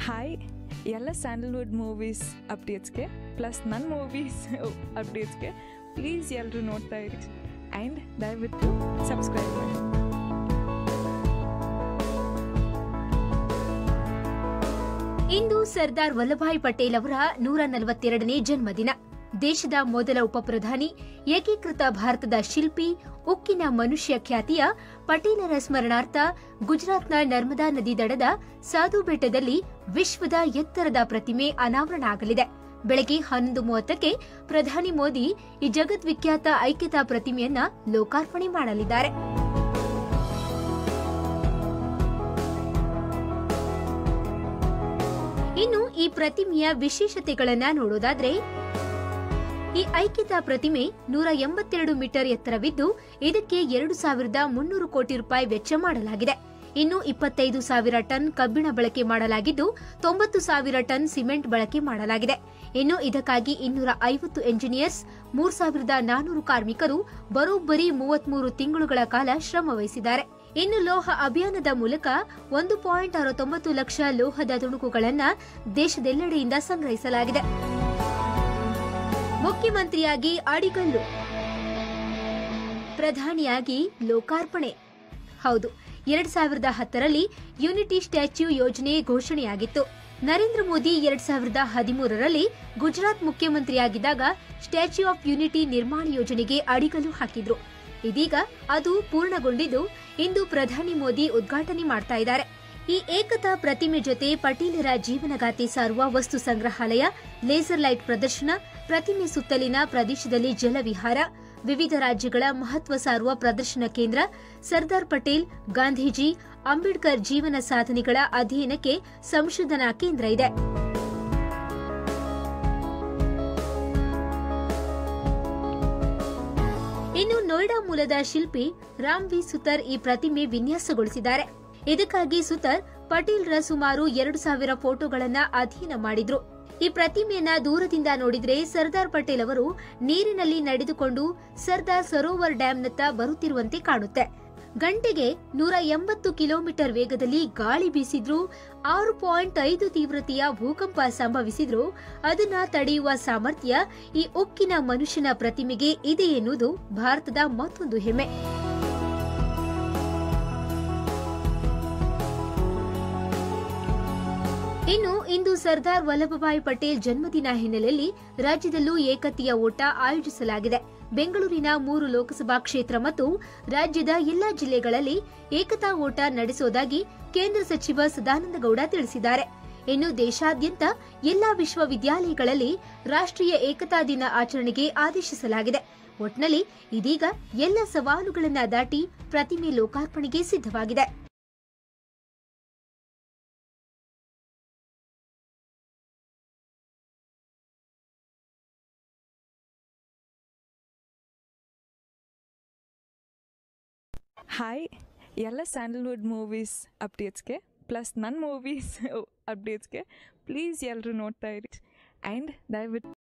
hi ಎಲ್ಲ Sandalwood movies ಅಪ್ಡೇಟ್ಸ್ಗೆ plus ನನ್ನ ಮೂವೀಸ್ ಅಪ್ಡೇಟ್ಸ್ಗೆ ಪ್ಲೀಸ್ ಎಲ್ಲರೂ ನೋಡ್ತಾ ಇರಿ ಆ್ಯಂಡ್ ದಯವಿಟ್ಟು ಸಬ್ಸ್ಕ್ರೈಬ್ ಮಾಡಿ ಇಂದು ಸರ್ದಾರ್ ವಲ್ಲಭಾಯ್ ಪಟೇಲ್ ಅವರ ನೂರ ನಲವತ್ತೆರಡನೇ ಜನ್ಮದಿನ ದೇಶದ ಮೊದಲ ಉಪಪ್ರಧಾನಿ ಏಕೀಕೃತ ಭಾರತದ ಶಿಲ್ಪಿ ಉಕ್ಕಿನ ಮನುಷ್ಯ ಖ್ಯಾತಿಯ ಪಟೇಲರ ಸ್ಮರಣಾರ್ಥ ಗುಜರಾತ್ನ ನರ್ಮದಾ ನದಿ ದಡದ ಸಾಧು ಬೆಟ್ಟದಲ್ಲಿ ವಿಶ್ವದ ಎತ್ತರದ ಪ್ರತಿಮೆ ಅನಾವರಣ ಆಗಲಿದೆ ಬೆಳಗ್ಗೆ ಹನ್ನೊಂದು ಮೂವತ್ತಕ್ಕೆ ಪ್ರಧಾನಿ ಮೋದಿ ಈ ಜಗದ್ವಿಖ್ಯಾತ ಐಕ್ಯತಾ ಪ್ರತಿಮೆಯನ್ನ ಲೋಕಾರ್ಪಣೆ ಮಾಡಲಿದ್ದಾರೆ ಇನ್ನು ಈ ಪ್ರತಿಮೆಯ ವಿಶೇಷತೆಗಳನ್ನ ನೋಡೋದಾದ್ರೆ ಈ ಐಕ್ಯತಾ ಪ್ರತಿಮೆ ನೂರ ಎಂಬತ್ತೆರಡು ಮೀಟರ್ ಎತ್ತರವಿದ್ದು ಇದಕ್ಕೆ ಎರಡು ಸಾವಿರದ ಮುನ್ನೂರು ಕೋಟಿ ರೂಪಾಯಿ ವೆಚ್ಚ ಮಾಡಲಾಗಿದೆ ಇನ್ನು ಇಪ್ಪತ್ತೈದು ಸಾವಿರ ಟನ್ ಕಬ್ಬಿಣ ಬಳಕೆ ಮಾಡಲಾಗಿದ್ದು ತೊಂಬತ್ತು ಸಾವಿರ ಟನ್ ಸಿಮೆಂಟ್ ಬಳಕೆ ಮಾಡಲಾಗಿದೆ ಇನ್ನು ಇದಕ್ಕಾಗಿ ಇನ್ನೂರ ಐವತ್ತು ಎಂಜಿನಿಯರ್ಸ್ ಮೂರ್ ಸಾವಿರದ ನಾನೂರು ಕಾರ್ಮಿಕರು ಬರೋಬ್ಬರಿ ಮೂವತ್ಮೂರು ತಿಂಗಳುಗಳ ಕಾಲ ಶ್ರಮ ವಹಿಸಿದ್ದಾರೆ ಇನ್ನು ಲೋಹ ಅಭಿಯಾನದ ಮೂಲಕ ಒಂದು ಪಾಯಿಂಟ್ ಅರವತ್ತೊಂಬತ್ತು ಲಕ್ಷ ಲೋಹದ ತುಣುಕುಗಳನ್ನು ದೇಶದೆಲ್ಲೆಡೆಯಿಂದ ಸಂಗ್ರಹಿಸಲಾಗಿದೆ ಮುಖ್ಯಮಂತ್ರಿಯಾಗಿ ಅಡಿಗಲ್ಲು ಪ್ರಧಾನಿಯಾಗಿ ಲೋಕಾರ್ಪಣೆ ಹೌದು ಎರಡ್ ಸಾವಿರದ ಹತ್ತರಲ್ಲಿ ಯುನಿಟಿ ಸ್ಟ್ಯಾಚ್ಯೂ ಯೋಜನೆ ಘೋಷಣೆಯಾಗಿತ್ತು ನರೇಂದ್ರ ಮೋದಿ ಎರಡ್ ಸಾವಿರದ ಹದಿಮೂರರಲ್ಲಿ ಗುಜರಾತ್ ಮುಖ್ಯಮಂತ್ರಿಯಾಗಿದ್ದಾಗ ಸ್ಟ್ಯಾಚ್ಯೂ ಆಫ್ ಯುನಿಟಿ ನಿರ್ಮಾಣ ಯೋಜನೆಗೆ ಅಡಿಗಲ್ಲು ಹಾಕಿದ್ರು ಇದೀಗ ಅದು ಪೂರ್ಣಗೊಂಡಿದ್ದು ಇಂದು ಪ್ರಧಾನಿ ಮೋದಿ ಉದ್ಘಾಟನೆ ಮಾಡ್ತಾ ಇದ್ದಾರೆ ಈ ಏಕತಾ ಪ್ರತಿಮೆ ಜೊತೆ ಪಟೇಲರ ಜೀವನಗಾಥೆ ಸಾರುವ ವಸ್ತು ಸಂಗ್ರಹಾಲಯ ಲೇಸರ್ ಲೈಟ್ ಪ್ರದರ್ಶನ ಪ್ರತಿಮೆ ಸುತ್ತಲಿನ ಪ್ರದೇಶದಲ್ಲಿ ಜಲವಿಹಾರ ವಿವಿಧ ರಾಜ್ಯಗಳ ಮಹತ್ವ ಸಾರುವ ಪ್ರದರ್ಶನ ಕೇಂದ್ರ ಸರ್ದಾರ್ ಪಟೇಲ್ ಗಾಂಧೀಜಿ ಅಂಬೇಡ್ಕರ್ ಜೀವನ ಸಾಧನೆಗಳ ಅಧ್ಯಯನಕ್ಕೆ ಸಂಶೋಧನಾ ಕೇಂದ್ರ ಇದೆ ಇನ್ನು ನೋಯ್ಡಾ ಮೂಲದ ಶಿಲ್ಪಿ ರಾಮ್ ವಿ ಸುತರ್ ಈ ಪ್ರತಿಮೆ ವಿನ್ಯಾಸಗೊಳಿಸಿದ್ದಾರೆ ಇದಕ್ಕಾಗಿ ಸುತರ್ ಪಟೇಲ್ರ ಸುಮಾರು ಎರಡು ಸಾವಿರ ಫೋಟೋಗಳನ್ನ ಅಧ್ಯಯನ ಮಾಡಿದ್ರು ಈ ಪ್ರತಿಮೆಯನ್ನ ದೂರದಿಂದ ನೋಡಿದ್ರೆ ಸರ್ದಾರ್ ಪಟೇಲ್ ಅವರು ನೀರಿನಲ್ಲಿ ನಡೆದುಕೊಂಡು ಸರ್ದಾರ್ ಸರೋವರ್ ಡ್ಯಾಂನತ್ತ ಬರುತ್ತಿರುವಂತೆ ಕಾಣುತ್ತೆ ಗಂಟೆಗೆ ನೂರ ಎಂಬತ್ತು ಕಿಲೋಮೀಟರ್ ವೇಗದಲ್ಲಿ ಗಾಳಿ ಬೀಸಿದ್ರು ಆರು ಪಾಯಿಂಟ್ ಐದು ತೀವ್ರತೆಯ ಭೂಕಂಪ ಸಂಭವಿಸಿದ್ರು ಅದನ್ನ ತಡೆಯುವ ಸಾಮರ್ಥ್ಯ ಈ ಉಕ್ಕಿನ ಮನುಷ್ಯನ ಪ್ರತಿಮೆಗೆ ಇದೆ ಎನ್ನುವುದು ಭಾರತದ ಮತ್ತೊಂದು ಹೆಮ್ಮೆ ಇನ್ನು ಇಂದು ಸರ್ದಾರ್ ವಲ್ಲಭಭಾಯ್ ಪಟೇಲ್ ಜನ್ಮದಿನ ಹಿನ್ನೆಲೆಯಲ್ಲಿ ರಾಜ್ಯದಲ್ಲೂ ಏಕತೆಯ ಓಟ ಆಯೋಜಿಸಲಾಗಿದೆ ಬೆಂಗಳೂರಿನ ಮೂರು ಲೋಕಸಭಾ ಕ್ಷೇತ್ರ ಮತ್ತು ರಾಜ್ಯದ ಎಲ್ಲಾ ಜಿಲ್ಲೆಗಳಲ್ಲಿ ಏಕತಾ ಓಟ ನಡೆಸೋದಾಗಿ ಕೇಂದ್ರ ಸಚಿವ ಸದಾನಂದಗೌಡ ತಿಳಿಸಿದ್ದಾರೆ ಇನ್ನು ದೇಶಾದ್ಯಂತ ಎಲ್ಲಾ ವಿಶ್ವವಿದ್ಯಾಲಯಗಳಲ್ಲಿ ರಾಷ್ಟ್ರೀಯ ಏಕತಾ ದಿನ ಆಚರಣೆಗೆ ಆದೇಶಿಸಲಾಗಿದೆ ಒಟ್ನಲ್ಲಿ ಇದೀಗ ಎಲ್ಲ ಸವಾಲುಗಳನ್ನ ದಾಟಿ ಪ್ರತಿಮೆ ಲೋಕಾರ್ಪಣೆಗೆ ಸಿದ್ಧವಾಗಿದೆ ಹಾಯ್ ಎಲ್ಲ ಸ್ಯಾಂಡಲ್ವುಡ್ ಮೂವೀಸ್ ಅಪ್ಡೇಟ್ಸ್ಗೆ ಪ್ಲಸ್ ನನ್ನ ಮೂವೀಸ್ ಅಪ್ಡೇಟ್ಸ್ಗೆ ಪ್ಲೀಸ್ ಎಲ್ಲರೂ ನೋಡ್ತಾ ಇರಿ ಆ್ಯಂಡ್ ದಯವಿಟ್ಟು